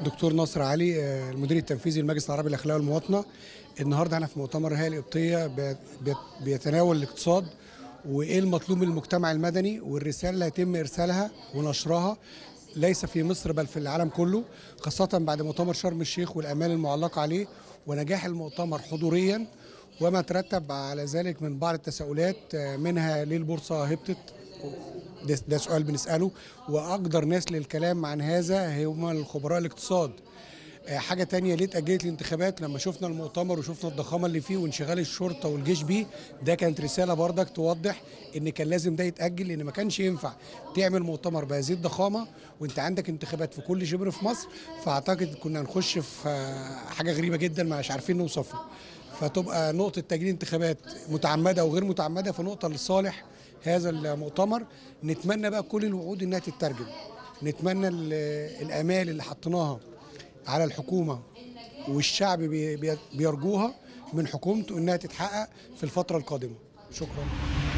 دكتور ناصر علي آه، المدير التنفيذي للمجلس العربي للاخلاق والمواطنه النهارده احنا في مؤتمر الهيئه القبطيه بي- بي- بيتناول الاقتصاد وايه المطلوب من المجتمع المدني والرساله اللي هيتم ارسالها ونشرها ليس في مصر بل في العالم كله خاصه بعد مؤتمر شرم الشيخ والامال المعلقه عليه ونجاح المؤتمر حضوريا وما ترتب على ذلك من بعض التساؤلات آه، منها ليه البورصه هبطت ده, ده سؤال بنسأله وأقدر ناس للكلام عن هذا هم الخبراء الاقتصاد آه، حاجة تانية ليه اتأجلت الانتخابات لما شفنا المؤتمر وشفنا الضخامة اللي فيه وانشغال الشرطة والجيش بيه ده كانت رسالة بردك توضح ان كان لازم ده يتأجل لان ما كانش ينفع تعمل مؤتمر بهذه الضخامة وانت عندك انتخابات في كل شبر في مصر فاعتقد كنا نخش في آه، حاجة غريبة جدا مش عارفين نوصفها فتبقى نقطة تأجيل انتخابات متعمدة وغير متعمدة فنقطة لصالح هذا المؤتمر نتمنى بقى كل الوعود انها تترجم نتمنى ال- الامال اللي حطيناها على الحكومه والشعب بي- بي- بيرجوها من حكومته انها تتحقق في الفتره القادمه شكرا